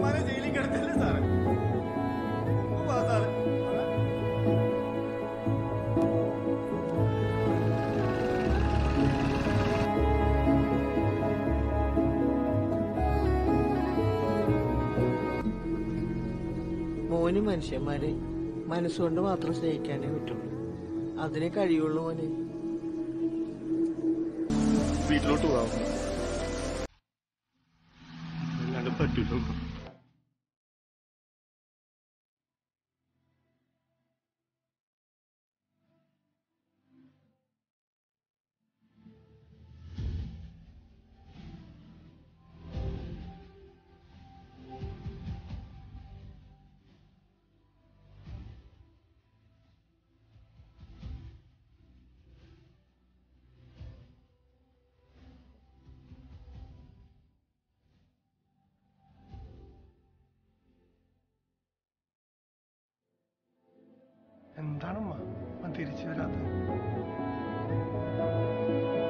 ഉമ്മാനെ ജയിലിൽ കിടത്തില്ലേ സാറേ വാ സാറേ മോന് മനുഷ്യന്മാരെ മനസ്സുകൊണ്ട് മാത്രം സ്നേഹിക്കാനേ പറ്റുള്ളൂ അതിനെ കഴിയുള്ളൂ മോനെ വീട്ടിലോട്ട് പോവാം അല്ലാണ്ട് പറ്റൂല എന്താണമ്മ അവൻ തിരിച്ചു വരാത്തത്